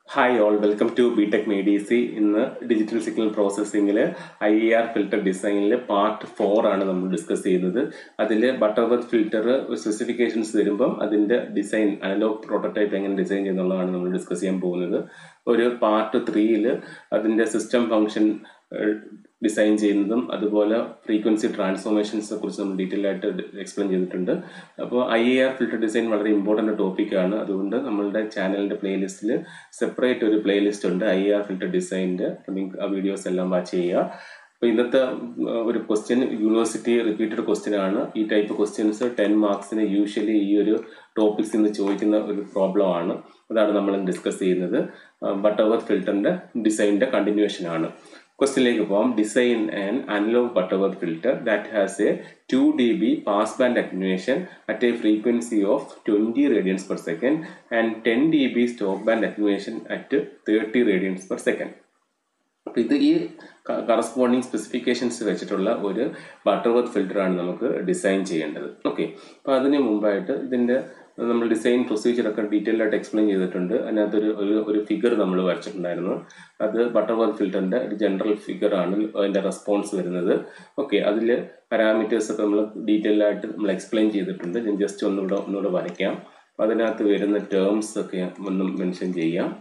hi all welcome to BTech മെഡിസി ഇന്ന് digital signal പ്രോസസ്സിംഗിൽ ഐ ഇ ആർ ഫിൽട്ടർ ഡിസൈനിൽ പാർട്ട് ഫോർ ആണ് നമ്മൾ ഡിസ്കസ് ചെയ്യുന്നത് അതിൽ ബട്ടർവർത്ത് ഫിൽട്ടർ സ്പെസിഫിക്കേഷൻസ് വരുമ്പം അതിൻ്റെ ഡിസൈൻ അനലോഗ് പ്രോട്ടോടൈപ്പ് എങ്ങനെ ഡിസൈൻ ചെയ്യുന്നുള്ളതാണ് നമ്മൾ ഡിസ്കസ് ചെയ്യാൻ പോകുന്നത് ഒരു പാർട്ട് ത്രീയിൽ അതിൻ്റെ സിസ്റ്റം ഫംഗ്ഷൻ ഡിസൈൻ ചെയ്യുന്നതും അതുപോലെ ഫ്രീക്വൻസി ട്രാൻസ്ഫോർമേഷൻസിനെ കുറിച്ച് നമ്മൾ ഡീറ്റെയിൽ ആയിട്ട് എക്സ്പ്ലെയിൻ ചെയ്തിട്ടുണ്ട് അപ്പോൾ I I R filter design വളരെ ഇമ്പോർട്ടൻ്റ് ടോപ്പിക്കാണ് അതുകൊണ്ട് നമ്മളുടെ ചാനലിൻ്റെ പ്ലേലിസ്റ്റിൽ സെപ്പറേറ്റ് ഒരു പ്ലേലിസ്റ്റ് ഉണ്ട് ഐ ആർ ഫിൽട്ടർ ഡിസൈനിൻ്റെ നിങ്ങൾക്ക് ആ വീഡിയോസ് എല്ലാം വാച്ച് ചെയ്യുക അപ്പോൾ ഇന്നത്തെ ഒരു ക്വസ്റ്റ്യൻ യൂണിവേഴ്സിറ്റി റിപ്പീറ്റഡ് ക്വസ്റ്റ്യൻ ആണ് ഈ ടൈപ്പ് ക്വസ്റ്റ്യൻസ് ടെൻ മാർക്സിന് യൂഷ്വലി ഈ ഒരു ടോപ്പിക്സിൽ നിന്ന് ചോദിക്കുന്ന ഒരു പ്രോബ്ലം ആണ് അതാണ് നമ്മൾ ഡിസ്കസ് ചെയ്യുന്നത് ബട്ടർവർത്ത് ഫിൽറ്ററിൻ്റെ ഡിസൈനിൻ്റെ കണ്ടിന്യൂഷൻ ആണ് ക്വസ്റ്റിലേക്ക് പോകാം design and analog Butterworth filter that has a two D B pass band attenuation at a frequency of twenty radians per second and ten D B stop band attenuation at thirty radians per second അപ്പോൾ ഇത് ഈ corresponding specifications വെച്ചിട്ടുള്ള ഒരു Butterworth ഫിൽറ്ററാണ് നമുക്ക് design ചെയ്യേണ്ടത് okay അപ്പോൾ അതിന് മുമ്പായിട്ട് ഇതിൻ്റെ നമ്മൾ ഡിസൈൻ പ്രൊസീജിയറൊക്കെ ഡീറ്റെയിൽ ആയിട്ട് എക്സ്പ്ലെയിൻ ചെയ്തിട്ടുണ്ട് അതിനകത്തൊരു ഒരു ഒരു ഫിഗർ നമ്മൾ വരച്ചിട്ടുണ്ടായിരുന്നു അത് ബട്ടർവർത്ത് ഫിൽറ്ററിൻ്റെ ഒരു ജനറൽ ഫിഗർ ആണ് അതിൻ്റെ റെസ്പോൺസ് വരുന്നത് ഓക്കെ അതിൽ പാരാമീറ്റേഴ്സ് ഒക്കെ നമ്മൾ ഡീറ്റെയിൽ ആയിട്ട് നമ്മൾ എക്സ്പ്ലെയിൻ ചെയ്തിട്ടുണ്ട് ഞാൻ ജസ്റ്റ് ഒന്നുകൂടെ ഒന്നുകൂടെ വരയ്ക്കാം അപ്പോൾ അതിനകത്ത് വരുന്ന ടേംസ് ഒക്കെ ഒന്ന് മെൻഷൻ ചെയ്യാം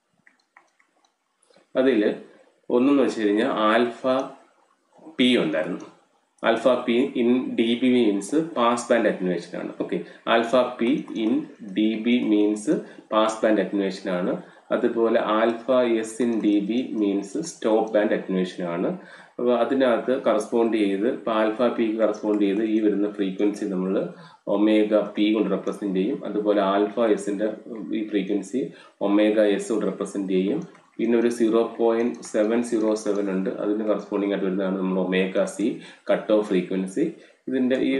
അതിൽ ഒന്നെന്ന് വെച്ച് കഴിഞ്ഞാൽ ആൽഫ പി ഉണ്ടായിരുന്നു alpha P in D B means pass band attenuation ആണ് okay alpha P in D B means pass band attenuation ആണ് അതുപോലെ alpha S in D B means stop band attenuation ആണ് അപ്പോൾ അതിനകത്ത് കറസ്പോണ്ട് ചെയ്ത് ഇപ്പോൾ alpha പിക്ക് correspond ചെയ്ത് ഈ വരുന്ന ഫ്രീക്വൻസി നമ്മൾ ഒമേഗ പി കൊണ്ട് റെപ്രസെൻറ്റ് ചെയ്യും അതുപോലെ ആൽഫ എസിൻ്റെ ഈ ഫ്രീക്വൻസി ഒമേഗ എസ് കൊണ്ട് റെപ്രസെൻറ്റ് ചെയ്യും പിന്നെ ഒരു zero point seven zero seven ഉണ്ട് അതിന് കറസ്പോണ്ടിങ് ആയിട്ട് വരുന്നതാണ് നമ്മൾ omega C cut off frequency ഇതിൻ്റെ ഈ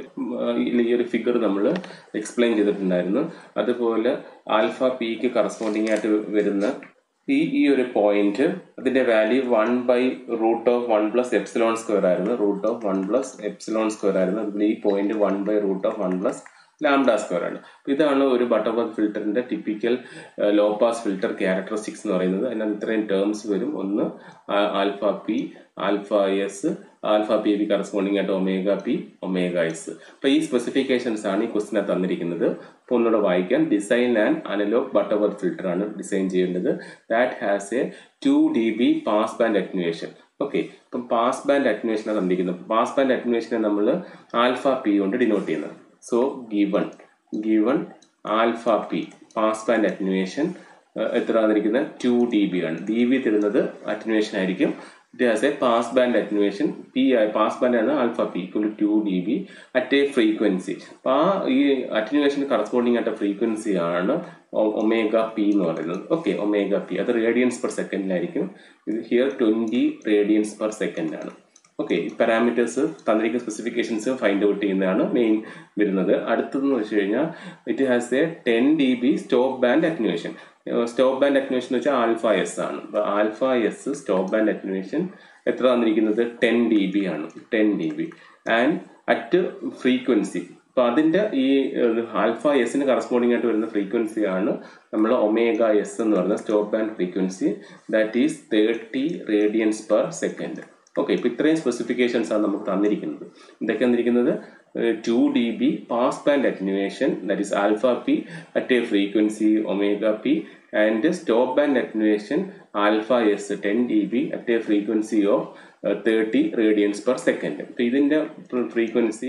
ഈ ഒരു ഫിഗർ നമ്മൾ എക്സ്പ്ലെയിൻ ചെയ്തിട്ടുണ്ടായിരുന്നു അതുപോലെ ആൽഫ പിക്ക് കറസ്പോണ്ടിങ് ആയിട്ട് വരുന്ന ഈ ഈ ഒരു പോയിന്റ് അതിന്റെ value one by root of one plus epsilon square ആയിരുന്നു root of one plus epsilon square ആയിരുന്നു അതുപോലെ ഈ point one by root of one plus lambda square ആണ് ഇതാണ് ഒരു ബട്ടർവർത്ത് ഫിൽറ്ററിന്റെ typical low pass filter characteristics എന്ന് പറയുന്നത് അതിനകത്ത് ഇത്രയും ടേംസ് വരും ഒന്ന് alpha P alpha S alpha P B corresponding ആയിട്ട് ഒമേഗ പി ഒമേഗ എസ് അപ്പൊ ഈ സ്പെസിഫിക്കേഷൻസ് ആണ് ഈ ക്വസ്റ്റിനെ തന്നിരിക്കുന്നത് അപ്പോൾ ഒന്നുകൂടെ വായിക്കാം design and analog Butterworth filter ആണ് ഡിസൈൻ ചെയ്യേണ്ടത് that has a two D B pass band attenuation okay ഇപ്പം പാസ് ബാൻഡ് അക്നുവേഷനാണ് തന്നിരിക്കുന്നത് പാസ് ബാൻഡ് അക്നുവേഷനെ നമ്മൾ ആൽഫ പി കൊണ്ട് ഡിനോട്ട് ചെയ്യുന്നത് so given given alpha P pass band attenuation എത്ര തന്നിരിക്കുന്നത് ടു ഡി ബി ആണ് ഡി ബി തരുന്നത് അറ്റനുവേഷൻ ആയിരിക്കും it has a pass band attenuation P pass band ആണ് alpha P equal to D B at a frequency അപ്പൊ ആ ഈ attenuation corresponding ആയിട്ട് ഫ്രീക്വൻസി ആണ് ഒമേഗ പി എന്ന് പറയുന്നത് ഓക്കെ ഒമേഗ പി അത് റേഡിയൻസ് പെർ സെക്കൻഡിലായിരിക്കും ഇത് here twenty radians per second ആണ് ഓക്കെ പാരാമീറ്റേഴ്സ് തന്നിരിക്കുന്ന സ്പെസിഫിക്കേഷൻസ് ഫൈൻഡ് ഔട്ട് ചെയ്യുന്നതാണ് മെയിൻ വരുന്നത് അടുത്തതെന്ന് വെച്ച് കഴിഞ്ഞാൽ it has a ten D B stop band attenuation stop band attenuation എന്ന് വെച്ചാൽ ആൽഫ എസ് ആണ് അപ്പോൾ alpha S stop band attenuation എത്ര തന്നിരിക്കുന്നത് ടെൻ ഡി ബി ആണ് ten D B and at frequency അപ്പോൾ അതിൻ്റെ ഈ ആൽഫ എസിന് കറസ്പോണ്ടിങ് ആയിട്ട് വരുന്ന ഫ്രീക്വൻസി ആണ് നമ്മൾ ഒമേഗ എസ് എന്ന് പറയുന്ന stop band frequency that is thirty radians per second okay ഇപ്പൊ ഇത്രയും സ്പെസിഫിക്കേഷൻസ് ആണ് നമുക്ക് തന്നിരിക്കുന്നത് എന്തൊക്കെ തന്നിരിക്കുന്നത് two D B pass band attenuation that is alpha P at a frequency omega P and stop band attenuation alpha S ten D B at a frequency of thirty radians per second ഇപ്പൊ ഇതിന്റെ frequency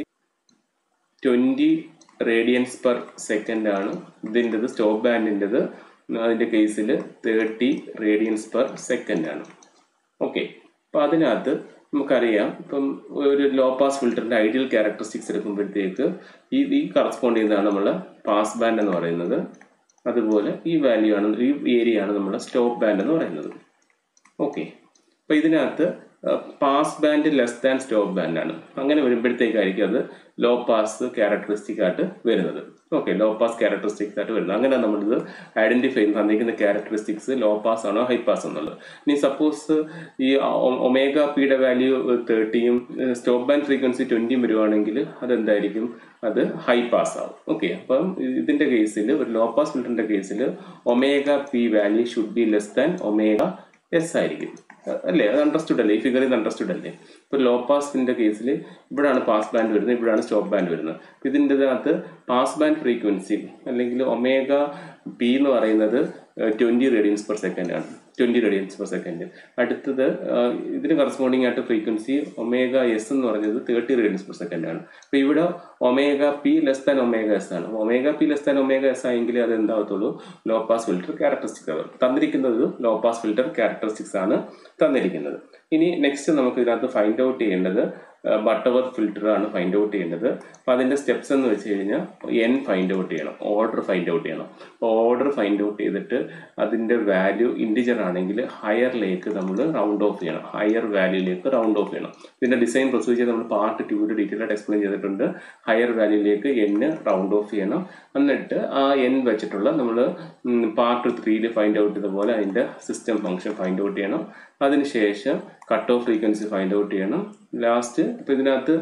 twenty radians per second ആണ് ഇതിൻ്റെത് stop ബാൻഡിൻ്റെത് അതിന്റെ കേസിൽ thirty radians per second ആണ് okay അപ്പൊ അതിനകത്ത് നമുക്കറിയാം ഇപ്പം ഒരു ലോ പാസ് ഫിൽറ്ററിന്റെ ഐഡിയൽ ക്യാരക്ടറിസ്റ്റിക്സ് എടുക്കുമ്പോഴത്തേക്ക് ഈ ഈ കറസ്പോണ്ട് ചെയ്യുന്നതാണ് നമ്മൾ പാസ് ബാൻഡ് എന്ന് പറയുന്നത് അതുപോലെ ഈ വാല്യൂ ആണ് ഈ ഏരിയ ആണ് നമ്മുടെ സ്റ്റോപ്പ് ബാൻഡ് എന്ന് പറയുന്നത് ഓക്കെ അപ്പൊ ഇതിനകത്ത് pass band less than stop band ആണ് അങ്ങനെ വരുമ്പോഴത്തേക്കായിരിക്കും അത് ലോ പാസ് ക്യാരക്ടറിസ്റ്റിക് ആയിട്ട് വരുന്നത് ഓക്കെ ലോ പാസ് ക്യാരക്ടറിസ്റ്റിക്സ് ആയിട്ട് വരുന്നത് അങ്ങനെ നമ്മളിത് ഐഡന്റിഫൈ ചെയ്ത് തന്നിരിക്കുന്ന ക്യാരക്ടറിസ്റ്റിക്സ് ലോ പാസ് ആണോ ഹൈ പാസ് എന്നുള്ളത് ഇനി സപ്പോസ് ഈ ഒമേഗ പിയുടെ വാല്യൂ തേർട്ടിയും സ്റ്റോപ്പ് ബാൻഡ് ഫ്രീക്വൻസി ട്വന്റിയും വരുവാണെങ്കിൽ അതെന്തായിരിക്കും അത് ഹൈ പാസ് ആവും ഓക്കെ അപ്പം ഇതിന്റെ കേസിൽ ഒരു ലോ പാസ് ഫിൽറ്ററിന്റെ കേസിൽ omega P value should be less than omega S ആയിരിക്കും അല്ലേ അത് അണ്ടർസ്റ്റുഡ് അല്ലേ ഈ ഫിഗർ ഇത് അണ്ടർസ്റ്റുഡ് അല്ലേ ഇപ്പോൾ ലോ പാസിന്റെ കേസിൽ ഇവിടാണ് പാസ് ബാൻഡ് വരുന്നത് ഇവിടാണ് സ്റ്റോപ്പ് ബാൻഡ് വരുന്നത് അപ്പോൾ ഇതിൻ്റെ അകത്ത് പാസ് ബാൻഡ് ഫ്രീക്വൻസി അല്ലെങ്കിൽ ഒമേഗ പി എന്ന് പറയുന്നത് ട്വൻറ്റി റേഡിയൻസ് പെർ സെക്കൻഡ് ആണ് ട്വൻറ്റി റേഡിയൻസ് പെർ സെക്കൻഡ് അടുത്തത് ഇതിന് കറസ്പോണ്ടിങ് ആയിട്ട് ഫ്രീക്വൻസി ഒമേഗ എസ് എന്ന് പറഞ്ഞത് തേർട്ടി റേഡിയൻസ് പെർ സെക്കൻഡ് ആണ് അപ്പോൾ ഇവിടെ omega P less than omega S ആണ് omega P less than omega S ആയെങ്കിൽ അത് എന്താകത്തുള്ളൂ ലോ പാസ് ഫിൽറ്റർ ക്യാരക്ടറിസ്റ്റിക്സ് ആവും തന്നിരിക്കുന്നത് ലോ പാസ് ഫിൽറ്റർ ക്യാരക്ടറിസ്റ്റിക്സ് ആണ് തന്നിരിക്കുന്നത് ഇനി നെക്സ്റ്റ് നമുക്ക് ഇതിനകത്ത് ഫൈൻഡ് ഔട്ട് ചെയ്യേണ്ടത് ബട്ടർ ഫിൽറ്റർ ആണ് ഫൈൻഡ് ഔട്ട് ചെയ്യേണ്ടത് അപ്പം അതിൻ്റെ സ്റ്റെപ്സ് എന്ന് വെച്ച് കഴിഞ്ഞാൽ എൻ ഫൈൻഡ് ഔട്ട് ചെയ്യണം ഓർഡർ ഫൈൻഡ് ഔട്ട് ചെയ്യണം ഓർഡർ ഫൈൻഡ് ഔട്ട് ചെയ്തിട്ട് അതിൻ്റെ വാല്യൂ ഇൻഡിജർ ആണെങ്കിൽ ഹയറിലേക്ക് നമ്മൾ റൗണ്ട് ഓഫ് ചെയ്യണം ഹയർ വാല്യൂയിലേക്ക് റൗണ്ട് ഓഫ് ചെയ്യണം ഇതിൻ്റെ ഡിസൈൻ പ്രൊസീജിയർ നമ്മൾ പാർട്ട് ടൂവിൽ ഡീറ്റെയിൽ ആയിട്ട് എക്സ്പ്ലെയിൻ ചെയ്തിട്ടുണ്ട് ഹയർ വാല്യൂയിലേക്ക് എൻ റൗണ്ട് ഓഫ് ചെയ്യണം എന്നിട്ട് ആ എൻ വെച്ചിട്ടുള്ള നമ്മൾ പാർട്ട് ത്രീയിൽ ഫൈൻഡ് ഔട്ട് ചെയ്ത പോലെ അതിൻ്റെ സിസ്റ്റം ഫംഗ്ഷൻ ഫൈൻഡ് ഔട്ട് ചെയ്യണം അതിനുശേഷം cut off frequency find out ചെയ്യണം ലാസ്റ്റ് ഇപ്പം ഇതിനകത്ത്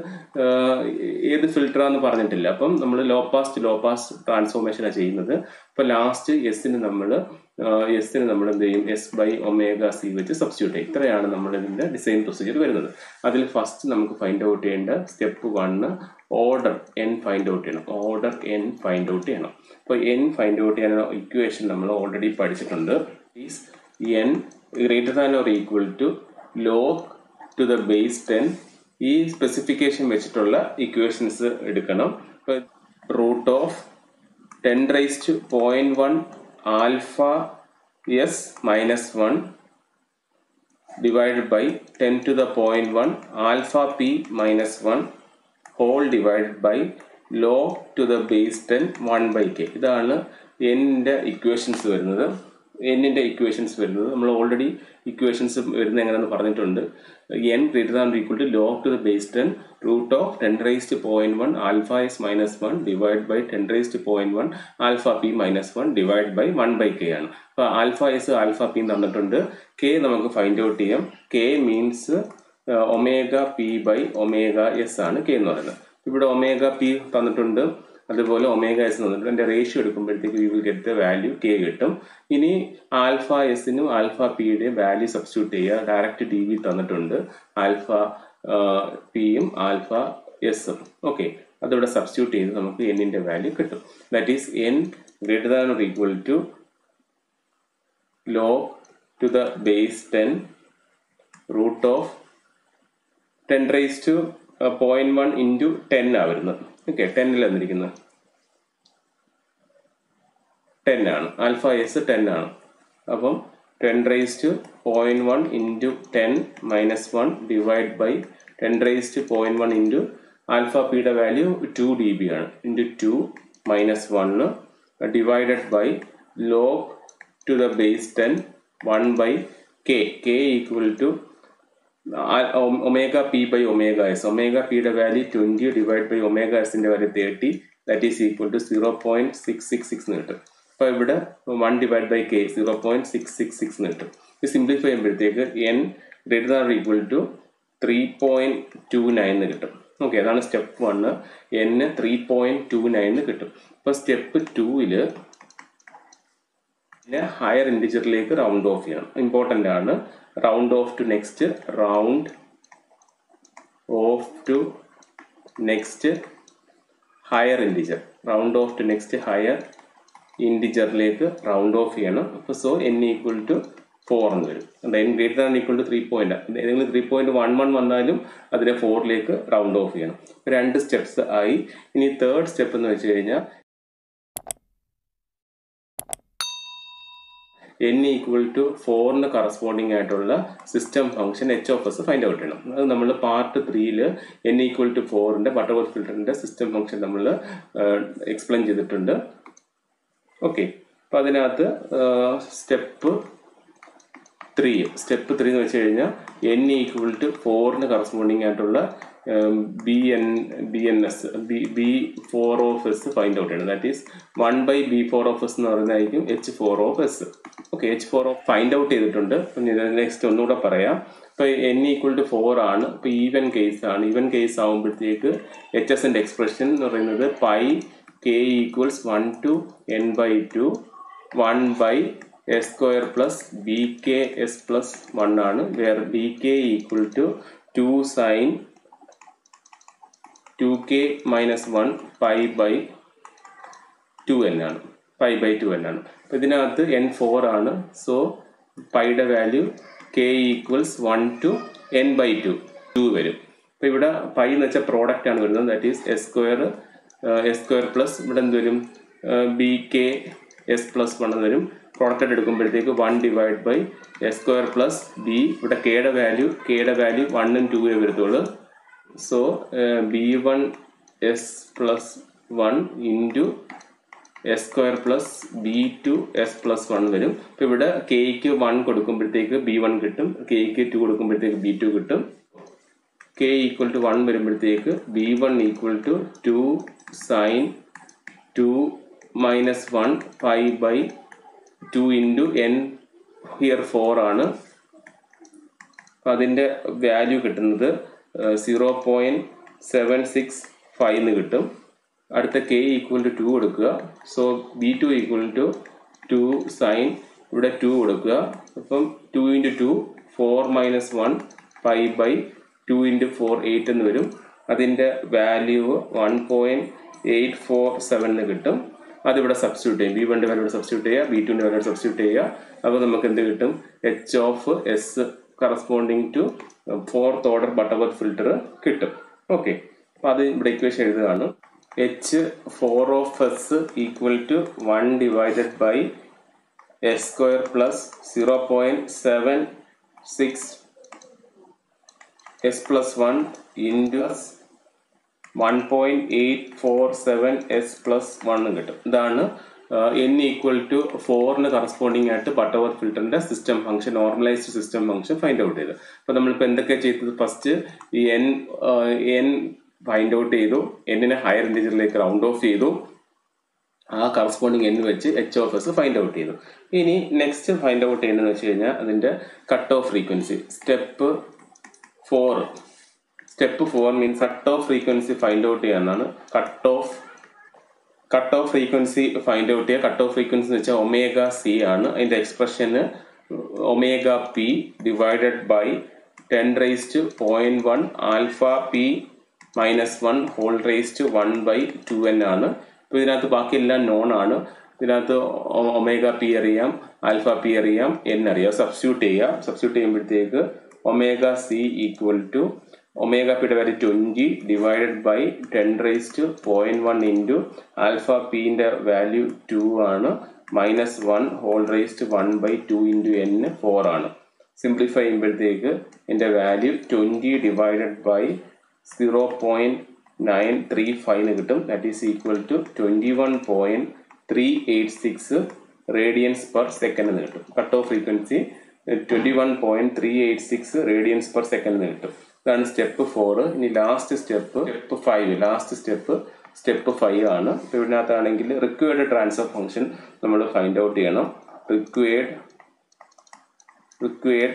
ഏത് ഫിൽറ്ററാന്ന് പറഞ്ഞിട്ടില്ല അപ്പം നമ്മൾ ലോ പാസ്റ്റ് ലോ പാസ്റ്റ് ട്രാൻസ്ഫോർമേഷനാണ് ചെയ്യുന്നത് അപ്പോൾ ലാസ്റ്റ് എസിന് നമ്മൾ എസിന് നമ്മൾ എന്ത് ചെയ്യും എസ് ബൈ ഒമേഗ സി വെച്ച് സബ്സ്റ്റിറ്റ്യൂട്ട് ചെയ്യും ഇത്രയാണ് നമ്മൾ ഇതിൻ്റെ ഡിസൈൻ പ്രൊസീജിയർ വരുന്നത് അതിൽ ഫസ്റ്റ് നമുക്ക് ഫൈൻഡ് ഔട്ട് ചെയ്യേണ്ട step one order N find out ചെയ്യണം ഓർഡർ എൻ ഫൈൻഡ് ഔട്ട് ചെയ്യണം അപ്പോൾ എൻ ഫൈൻഡ് ഔട്ട് ചെയ്യാനുള്ള ഇക്വേഷൻ നമ്മൾ ഓൾറെഡി പഠിച്ചിട്ടുണ്ട് is N greater than or equal to log to the base ten ഈ സ്പെസിഫിക്കേഷൻ വെച്ചിട്ടുള്ള ഇക്വേഷൻസ് എടുക്കണം ഇപ്പോൾ root of ten raise to point one alpha S minus one divided by ten to the point one alpha P minus one whole divided by log to the base ten one by K ഇതാണ് എൻ്റെ equations വരുന്നത് എന്നിൻ്റെ equations വരുന്നത് നമ്മൾ already equations വരുന്നത് എങ്ങനെയെന്ന് പറഞ്ഞിട്ടുണ്ട് N greater than equal to log to the base ten root of ten raised point one alpha S minus one divide by ten raised point one alpha P minus one divide by one by K ആണ് അപ്പോൾ alpha S alpha P തന്നിട്ടുണ്ട് K നമുക്ക് find out ചെയ്യാം K means omega P by omega S ആണ് K എന്ന് പറയുന്നത് ഇവിടെ omega P തന്നിട്ടുണ്ട് അതുപോലെ ഒമേഗ എസ് തന്നിട്ടുണ്ട് അതിൻ്റെ റേഷ്യോ എടുക്കുമ്പോഴത്തേക്ക് we will get the value K കിട്ടും ഇനി ആൽഫ എസിനും ആൽഫ പിയുടെയും വാല്യൂ സബ്സ്റ്റിറ്റ്യൂട്ട് ചെയ്യുക ഡയറക്റ്റ് ഡി വി തന്നിട്ടുണ്ട് ആൽഫ പിയും ആൽഫ എസും ഓക്കെ അതിവിടെ സബ്സ്റ്റിറ്റ്യൂട്ട് ചെയ്ത് നമുക്ക് എന്നിൻ്റെ വാല്യൂ കിട്ടും that is N greater than or equal to log to the base ten root of ten raise to point one into ten ആ വരുന്നത് ഓക്കെ ടെന്നിൽ വന്നിരിക്കുന്നത് ടെൻ ആണ് ആൽഫ എസ് ടെൻ ആണ് അപ്പം ten raise to point one into ten minus one divide by ten raise to point one into alpha പിയുടെ value two D B ആണ് into two minus one divided by log to the base ten one by K K equal to omega P by omega S omega പിയുടെ value twenty divide by omega എസിൻ്റെ value thirty that is equal to zero point six six six എന്ന് കിട്ടും അപ്പോൾ ഇവിടെ one divide by K zero point six six six എന്ന് കിട്ടും ഇത് simplify ചെയ്യുമ്പോഴത്തേക്ക് N greater than equal to three point two nine എന്ന് കിട്ടും ഓക്കെ അതാണ് step one N three point two nine കിട്ടും അപ്പോൾ സ്റ്റെപ്പ് ടൂവില് പിന്നെ ഹയർ ഇൻഡിജറിലേക്ക് റൗണ്ട് ഓഫ് ചെയ്യണം ഇമ്പോർട്ടൻ്റ് ആണ് round off to next round off to next higher integer round off to next higher ഇൻഡിജറിലേക്ക് റൗണ്ട് ഓഫ് ചെയ്യണം അപ്പോൾ so N equal to four എന്ന് വരും N greater than equal to three point ഏതെങ്കിലും three point one one വന്നാലും അതിനെ ഫോറിലേക്ക് round off ചെയ്യണം രണ്ട് സ്റ്റെപ്സ് ആയി ഇനി തേർഡ് സ്റ്റെപ്പ് എന്ന് വെച്ച് കഴിഞ്ഞാൽ എൻ ഈക്വൽ ടു ഫോറിന് കറസ്പോണ്ടിങ് ആയിട്ടുള്ള system function H of S find out ചെയ്യണം അത് നമ്മൾ പാർട്ട് ത്രീയിൽ എൻ ഈക്വൽ ടു ഫോറിൻ്റെ ബട്ടർവർത്ത് ഫിൽറ്ററിൻ്റെ സിസ്റ്റം ഫംഗ്ഷൻ നമ്മൾ എക്സ്പ്ലെയിൻ ചെയ്തിട്ടുണ്ട് ഓക്കെ അപ്പം അതിനകത്ത് സ്റ്റെപ്പ് ത്രീ സ്റ്റെപ്പ് ത്രീ എന്ന് വെച്ച് കഴിഞ്ഞാൽ എൻ ഈക്വൽ ടു ഫോറിന് കറസ്പോണ്ടിങ് ആയിട്ടുള്ള B N B N S B B four of S find out ചെയ്യണം that is one by B four of S എന്ന് പറയുന്നതായിരിക്കും H four of S okay H four of find out ചെയ്തിട്ടുണ്ട് next ഒന്നുകൂടെ പറയാം ഇപ്പോൾ N equal to four ആണ് ഇപ്പോൾ even case ആണ് ഈവൻ കേസ് ആകുമ്പോഴത്തേക്ക് എച്ച് എസിൻ്റെ എക്സ്പ്രഷൻ എന്ന് പറയുന്നത് pi K equals one to N by two one by S square plus B K S plus one ആണ് where B K equal to two sine two K minus one pi by two N ആണ് pi by two N ആണ് അപ്പോൾ ഇതിനകത്ത് N four ആണ് so പൈയുടെ value K equals one to N by two two വരും അപ്പോൾ ഇവിടെ pi എന്ന് വെച്ചാൽ പ്രോഡക്റ്റ് ആണ് വരുന്നത് that is S square S square plus ഇവിടെ എന്ത് വരും B K S plus one എന്ന് വരും പ്രോഡക്റ്റ് ആയിട്ട് എടുക്കുമ്പോഴത്തേക്ക് one divide by S square plus B ഇവിടെ കെയുടെ വാല്യൂ കെയുടെ വാല്യൂ വണ്ണും ടൂവേ വരത്തുള്ളൂ so B one S plus one into S square plus B two S plus one വരും അപ്പോൾ ഇവിടെ കെയ്ക്ക് വൺ കൊടുക്കുമ്പോഴത്തേക്ക് ബി വൺ കിട്ടും കെയ്ക്ക് ടു കൊടുക്കുമ്പോഴത്തേക്ക് ബി ടു കിട്ടും കെ ഈക്വൽ ടു വൺ വരുമ്പോഴത്തേക്ക് B one equal to two sine two minus one five by two into N here four ആണ് അതിൻ്റെ വാല്യൂ കിട്ടുന്നത് zero point seven six five എന്ന് കിട്ടും അടുത്ത കെ ഈക്വൽ ടു ടു കൊടുക്കുക so B two equal to two sine ഇവിടെ to കൊടുക്കുക അപ്പം two into two four minus one five by two into four eight എന്ന് വരും അതിൻ്റെ value one point eight four seven എന്ന് കിട്ടും അതിവിടെ സബ്സ്റ്റിറ്റ്യൂട്ട് ചെയ്യും ബി വണ്ണിൻ്റെ വാല്യൂ സബ്സ്റ്റിറ്റ്യൂട്ട് ചെയ്യുക ബി ടുവിൻ്റെ വാല്യൂ സബ്സ്റ്റിറ്റ്യൂട്ട് ചെയ്യുക അപ്പോൾ നമുക്ക് എന്ത് കിട്ടും H of S corresponding to fourth order Butterworth filter കിട്ടും ഓക്കെ അപ്പോൾ അത് ഇവിടെ ഇക്വേഷൻ എഴുതുകയാണ് H four of S equal to one divided by S square plus zero point seven six S plus one into one point eight four seven S plus one കിട്ടും ഇതാണ് N equal to ഫോറിന് corresponding ആയിട്ട് Butterworth ഫിൽറ്ററിന്റെ system function normalised system function find out ചെയ്തു അപ്പോൾ നമ്മളിപ്പോൾ എന്തൊക്കെ ചെയ്തത് ഫസ്റ്റ് ഈ എൻ എൻ ഫൈൻഡ് ഔട്ട് ചെയ്തു എന്നിനെ ഹയർ ഇൻറ്റീജറിലേക്ക് റൗണ്ട് ഓഫ് ചെയ്തു ആ കറസ്പോണ്ടിങ് എന്ന് വെച്ച് H of S find out ചെയ്തു ഇനി നെക്സ്റ്റ് ഫൈൻഡ് ഔട്ട് ചെയ്യുന്നതെന്ന് വെച്ച് കഴിഞ്ഞാൽ അതിൻ്റെ cut off frequency step four step four means cut off frequency find out ചെയ്യാനാണ് cut off cut off frequency find out ചെയ്യുക കട്ട് ഓഫ് ഫ്രീക്വൻസി എന്ന് വെച്ചാൽ ഒമേഗ സി ആണ് അതിൻ്റെ എക്സ്പ്രഷന് omega P divided by ten raise to point one alpha P minus one whole raise to one by two N ആണ് ഇപ്പോൾ ഇതിനകത്ത് ബാക്കിയെല്ലാം നോൺ ആണ് ഇതിനകത്ത് ഒമേഗ പി അറിയാം ആൽഫ പി അറിയാം എൻ അറിയാം സബ്സ്റ്റിറ്റ്യൂട്ട് ചെയ്യുക സബ്സ്റ്റിറ്റ്യൂട്ട് ചെയ്യുമ്പോഴത്തേക്ക് omega C equal to omega പിയുടെ value twenty divided by ten raise to point one into alpha പിന്റെ വാല്യൂ ടു ആണ് minus one whole raise to one by two into N four ആണ് simplify ചെയ്യുമ്പോഴത്തേക്ക് എൻ്റെ value twenty divided by zero point nine three five കിട്ടും that is equal to twenty one point three eight six radians per second എന്ന് കിട്ടും cut off frequency twenty one point three eight six radians per second എന്ന് കിട്ടും ഇതാണ് step four ഇനി last step step five last step step five ആണ് ഇപ്പോൾ ഇതിനകത്താണെങ്കിൽ required transfer function നമ്മൾ ഫൈൻഡ് ഔട്ട് ചെയ്യണം required required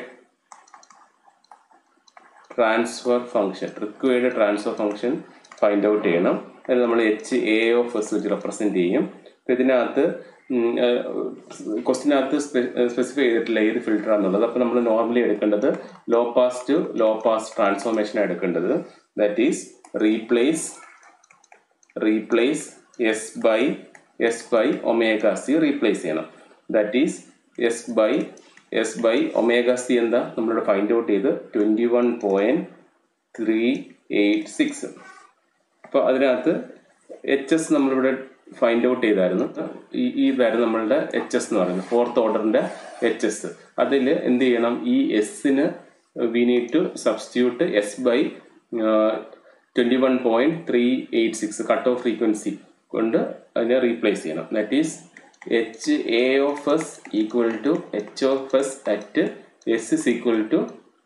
transfer function required transfer function find out ചെയ്യണം അതിൽ നമ്മൾ എച്ച് എ ഓഫ് എസ് വെച്ച് റെപ്രസെൻറ്റ് ചെയ്യും അപ്പോൾ ഇതിനകത്ത് ക്വസ്റ്റിനകത്ത് സ്പെസിഫൈ ചെയ്തിട്ടില്ല ഏത് ഫിൽറ്റർ ആണെന്നുള്ളത് അപ്പോൾ നമ്മൾ നോർമലി എടുക്കേണ്ടത് low pass to low pass transformation എടുക്കേണ്ടത് that is replace replace S by S by omega C replace ചെയ്യണം that is S by S by omega C എന്താ നമ്മളിവിടെ ഫൈൻഡ് ഔട്ട് ചെയ്ത് twenty one point three eight six അപ്പോൾ അതിനകത്ത് H S നമ്മളിവിടെ find out ചെയ്തായിരുന്നു ഈ ഈ ഇതായിരുന്നു നമ്മളുടെ എച്ച് എസ് എന്ന് പറയുന്നത് ഫോർത്ത് ഓർഡറിന്റെ എച്ച് എസ് അതിൽ എന്ത് ചെയ്യണം ഈ എസിന് we need to substitute S by twenty one point three eight six cut off frequency കൊണ്ട് അതിനെ റീപ്ലേസ് ചെയ്യണം that is H A of S equal to H of S at S is equal to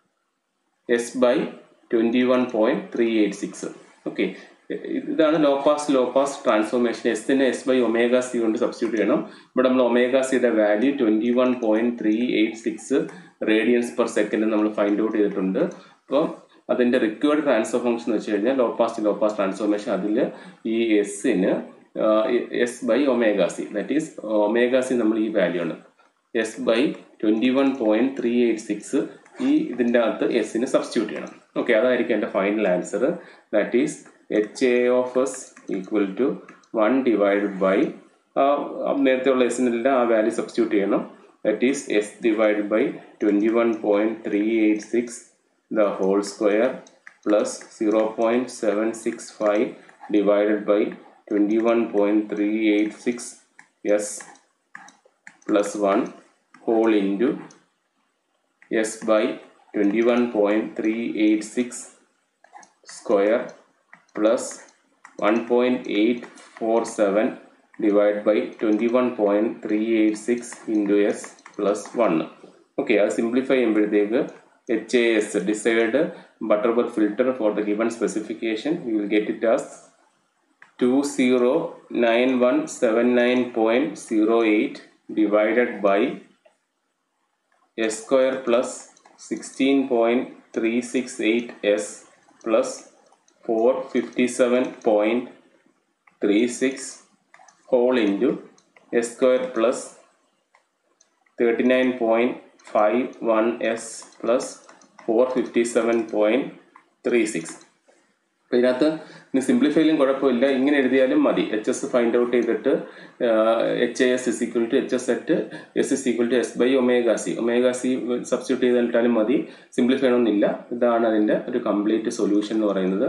S by twenty one point three eight six okay ഇതാണ് low pass low pass transformation എസിനെ S by omega C കൊണ്ട് substitute ചെയ്യണം ഇവിടെ നമ്മൾ omega സിയുടെ value twenty one point three eight six radians per second നമ്മൾ find out ചെയ്തിട്ടുണ്ട് അപ്പോൾ അതിൻ്റെ റിക്വേർഡ് ട്രാൻസ്ഫർ ഫംഗ്ഷൻ എന്ന് വെച്ച് കഴിഞ്ഞാൽ low pass low pass transformation അതിൽ ഈ എസിന് S by omega C that is omega C നമ്മൾ ഈ വാല്യൂ ആണ് S by twenty one point three eight six ഈ ഇതിൻ്റെ അകത്ത് എസിന് സബ്സ്റ്റിറ്റ്യൂട്ട് ചെയ്യണം ഓക്കെ അതായിരിക്കും എൻ്റെ final answer that is H A of S equal to one divided by നേരത്തെ ഉള്ള എസിനെല്ലാം ആ വാല്യൂ സബ്സ്റ്റിറ്റ്യൂട്ട് ചെയ്യണം that is S divided by twenty one point three eight six the whole square plus zero point seven six five divided by twenty one point three eight six S plus one whole into S by twenty one point three eight six square plus one point eight four seven divide by twenty one point three eight six into S plus one okay അത് simplify ചെയ്യുമ്പോഴത്തേക്ക് H A S decide butterworth filter for the given specification we will get it as two zero nine one seven nine point zero eight divided by S square plus sixteen point three six eight S plus four fifty seven point three six whole into S square plus thirty nine point five one S plus four fifty seven point three six അപ്പോൾ ഇതിനകത്ത് ഇനി സിംപ്ലിഫൈയിലും കുഴപ്പമില്ല ഇങ്ങനെ എഴുതിയാലും മതി H S find out ചെയ്തിട്ട് H A S is equal to H S at S is equal to S by omega C omega C substitute ചെയ്തിട്ടാലും മതി സിംപ്ലിഫൈ ചെയ്യണമെന്നില്ല ഇതാണ് അതിൻ്റെ ഒരു കംപ്ലീറ്റ് സൊല്യൂഷൻ എന്ന് പറയുന്നത്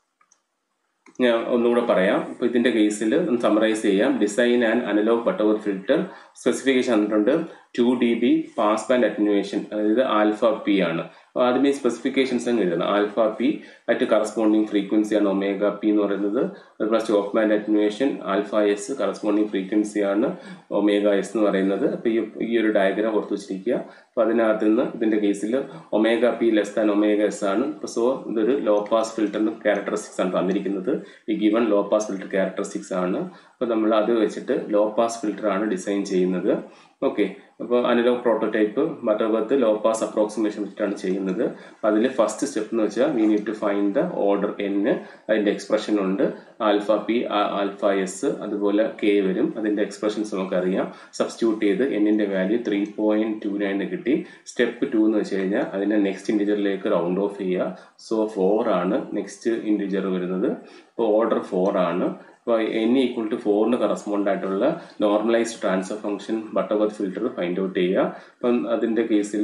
ഞാൻ ഒന്നുകൂടെ പറയാം ഇപ്പോൾ ഇതിൻ്റെ കേസിൽ ഒന്ന് സമറൈസ് ചെയ്യാം design and analog butterworth filter specification തന്നിട്ടുണ്ട് two D B pass band attenuation അതായത് ആൽഫ പി ആണ് അപ്പോൾ ആദ്യമേ സ്പെസിഫിക്കേഷൻസ് അങ്ങ് എഴുതണം alpha P at corresponding frequency ആണ് ഒമേഗ പി എന്ന് പറയുന്നത് അതുപോലെ stop band attenuation alpha S corresponding frequency ആണ് ഒമേഗ എസ് എന്ന് പറയുന്നത് അപ്പോൾ ഈ ഈ ഒരു ഡയഗ്രാം ഓർത്ത് വെച്ചിരിക്കുക അപ്പോൾ അതിനകത്ത് നിന്ന് ഇതിൻ്റെ കേസിൽ omega P less than omega S ആണ് ഇപ്പോൾ സോ ഇതൊരു ലോ പാസ് ഫിൽറ്ററിൻ്റെ ക്യാരക്ടറിസ്റ്റിക്സ് ആണ് തന്നിരിക്കുന്നത് ഈ given low pass filter characteristics ആണ് അപ്പോൾ നമ്മൾ അത് വെച്ചിട്ട് ലോ പാസ് ഫിൽറ്റർ ആണ് ഡിസൈൻ ചെയ്യുന്നത് ഓക്കെ അപ്പോൾ analog prototype butterworth low pass approximation വെച്ചിട്ടാണ് ചെയ്യുന്നത് അതിൽ ഫസ്റ്റ് സ്റ്റെപ്പ് എന്ന് വെച്ചാൽ we need to find the order N അതിൻ്റെ എക്സ്പ്രഷൻ ഉണ്ട് ആൽഫ പി ആൽഫ എസ് അതുപോലെ കെ വരും അതിൻ്റെ എക്സ്പ്രഷൻസ് നമുക്കറിയാം സബ്സ്റ്റിറ്റ്യൂട്ട് ചെയ്ത് എന്നിൻ്റെ value three point two nine കിട്ടി സ്റ്റെപ്പ് ടു എന്ന് വെച്ച് കഴിഞ്ഞാൽ അതിനെ നെക്സ്റ്റ് ഇൻഡിജറിലേക്ക് റൗണ്ട് ഓഫ് ചെയ്യുക സോ ഫോർ ആണ് നെക്സ്റ്റ് ഇൻഡിജർ വരുന്നത് അപ്പോൾ ഓർഡർ ഫോർ ആണ് അപ്പോൾ എൻ ഈക്വൽ ടു ഫോറിന് കറസ്പോണ്ട് ആയിട്ടുള്ള normalised transfer function butterworth filter find out ചെയ്യുക അപ്പം അതിൻ്റെ കേസിൽ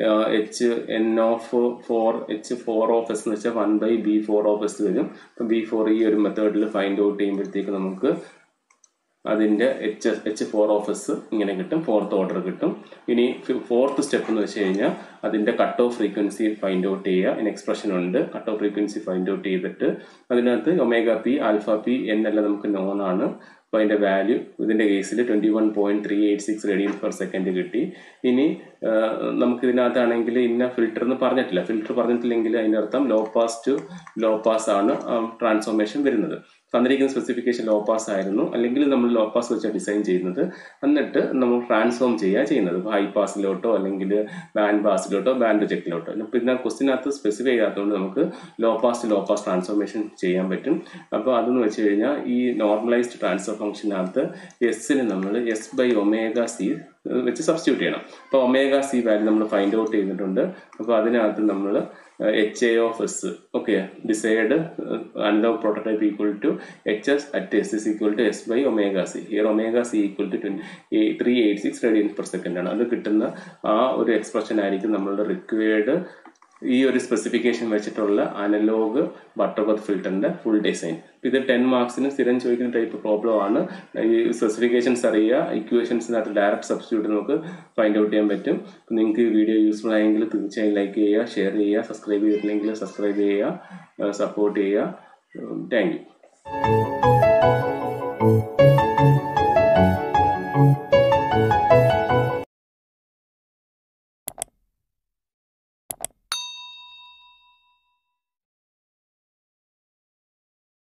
H N of four H four of S എന്ന് വെച്ചാൽ one by B four of S വരും അപ്പം ബി ഫോർ ഈ ഒരു മെത്തേഡിൽ ഫൈൻഡ് ഔട്ട് ചെയ്യുമ്പോഴത്തേക്ക് നമുക്ക് അതിൻ്റെ H H four of S ഇങ്ങനെ കിട്ടും ഫോർത്ത് ഓർഡർ കിട്ടും ഇനി ഫോർത്ത് സ്റ്റെപ്പ് എന്ന് വെച്ച് കഴിഞ്ഞാൽ അതിൻ്റെ cut off frequency find out ചെയ്യുക ഇൻ എക്സ്പ്രഷൻ ഉണ്ട് cut off frequency find out ചെയ്തിട്ട് അതിനകത്ത് ഒമേഗ പി ആൽഫ പി എന്നെല്ലാം നമുക്ക് നോൺ ആണ് അപ്പോൾ അതിൻ്റെ വാല്യൂ ഇതിൻ്റെ കേസിൽ twenty one point three eight six radians per second കിട്ടി ഇനി നമുക്ക് ഇതിനകത്താണെങ്കിൽ ഇന്ന ഫിൽറ്റർ എന്ന് പറഞ്ഞിട്ടില്ല ഫിൽറ്റർ പറഞ്ഞിട്ടില്ലെങ്കിൽ അതിൻ്റെ അർത്ഥം low pass to low pass ആണ് ട്രാൻസ്ഫോർമേഷൻ വരുന്നത് തന്നിരിക്കുന്ന സ്പെസിഫിക്കേഷൻ ലോ പാസ് ആയിരുന്നു അല്ലെങ്കിൽ നമ്മൾ ലോ പാസ് വെച്ചാണ് ഡിസൈൻ ചെയ്യുന്നത് എന്നിട്ട് നമ്മൾ ട്രാൻസ്ഫോം ചെയ്യുക ചെയ്യുന്നത് ഹൈ പാസിലോട്ടോ അല്ലെങ്കിൽ ബാൻഡ് പാസിലോട്ടോ ബാൻഡ് റിജക്റ്റിലോട്ടോ ഇപ്പോൾ ഇതിനകത്ത് ക്വസ്റ്റിനകത്ത് സ്പെസിഫൈ ചെയ്യാത്തതുകൊണ്ട് നമുക്ക് low pass low pass transformation ചെയ്യാൻ പറ്റും അപ്പോൾ അതെന്ന് വെച്ച് കഴിഞ്ഞാൽ ഈ നോർമലൈസ്ഡ് ട്രാൻസ്ഫർ ഫംഗ്ഷനകത്ത് എസ്സിന് നമ്മൾ എസ് ബൈ ഒമേഗ സി വെച്ച് സബ്സ്റ്റിറ്റ്യൂട്ട് ചെയ്യണം അപ്പോൾ ഒമേഗ സി വാല്യൂ നമ്മൾ ഫൈൻഡ് ഔട്ട് ചെയ്തിട്ടുണ്ട് അപ്പോൾ അതിനകത്ത് നമ്മൾ H A of S okay decide analog prototype equal to H S at S is equal to S by omega C here omega C equal to twenty three eight six radians per second ആണ് അത് കിട്ടുന്ന ആ ഒരു expression ആയിരിക്കും നമ്മളുടെ required ഈ ഒരു specification വെച്ചിട്ടുള്ള അനലോഗ് ബട്ടർബർത്ത് ഫിൽറ്ററിന്റെ ഫുൾ ഡിസൈൻ ഇത് ടെൻ മാർക്സിന് സ്ഥിരം ചോദിക്കുന്ന ടൈപ്പ് പ്രോബ്ലം ആണ് ഈ സ്പെസിഫിക്കേഷൻസ് അറിയുക ഇക്വേഷൻസിനകത്ത് ഡയറക്റ്റ് സബ്സ്റ്റിറ്റ്യൂട്ട് നമുക്ക് ഫൈൻഡ് ഔട്ട് ചെയ്യാൻ പറ്റും നിങ്ങൾക്ക് ഈ വീഡിയോ യൂസ്ഫുൾ ആയെങ്കിൽ തീർച്ചയായും ലൈക്ക് ചെയ്യുക ഷെയർ ചെയ്യുക സബ്സ്ക്രൈബ് ചെയ്തിട്ടില്ലെങ്കിൽ സബ്സ്ക്രൈബ് ചെയ്യുക സപ്പോർട്ട് ചെയ്യുക താങ്ക് യു